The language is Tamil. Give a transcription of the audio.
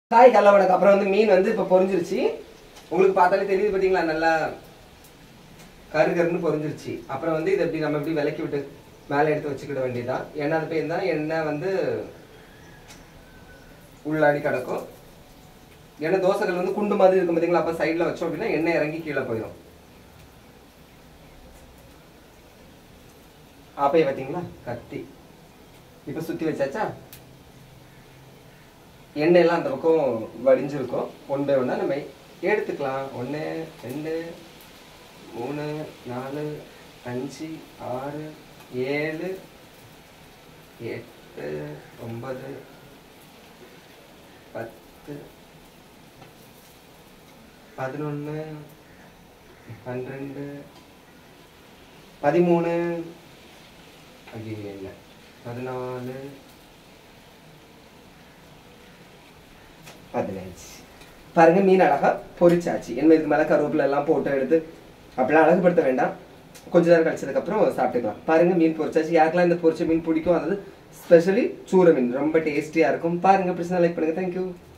காய் கடலை வடக்கு அப்புறம் வந்து மீன் வந்து இப்போ பொரிஞ்சிருச்சு உங்களுக்கு பார்த்தாலே தெரியுது பார்த்தீங்களா நல்லா கரு கருன்னு பொரிஞ்சிருச்சு அப்புறம் வந்து இதை எப்படி நம்ம எப்படி விலக்கி விட்டு மேலே எடுத்து வச்சுக்கிட வேண்டியதுதான் எண்ணெய் அது போயிருந்தா எண்ணெய் வந்து உள்ளாடி கிடக்கும் ஏன்னா தோசைகள் வந்து குண்டு மாதிரி இருக்கும் பார்த்தீங்களா அப்போ சைடில் வச்சோம் அப்படின்னா எண்ணெய் இறங்கி கீழே போயிடும் ஆப்பைய பார்த்தீங்களா கத்தி இப்போ சுற்றி வச்சாச்சா எண்ணெயெல்லாம் அந்த பக்கம் வடிஞ்சிருக்கும் ஒன் பை ஒன்றா நம்ம எடுத்துக்கலாம் ஒன்று ரெண்டு மூணு நாலு அஞ்சு ஆறு ஏழு எட்டு ஒன்பது பத்து பதினொன்று பன்னிரெண்டு பதிமூணு ஐயோ இல்லை பதினாலு பதினஞ்சு பாருங்க மீன் அழகா பொரிச்சாச்சு என்ன இதுக்கு மேல கருவேப்பிலை எல்லாம் போட்டு எடுத்து அப்படிலாம் அழகுபடுத்த வேண்டாம் கொஞ்ச நேரம் கழிச்சதுக்கு அப்புறம் சாப்பிட்டுக்கலாம் பாருங்க மீன் பொரிச்சாச்சு யாருக்கெல்லாம் இந்த பொரிச்ச மீன் பிடிக்கும் அதாவது ஸ்பெஷலி சூர மீன் ரொம்ப டேஸ்டியா இருக்கும் பாருங்க பிரச்சனை லைக் பண்ணுங்க தேங்க்யூ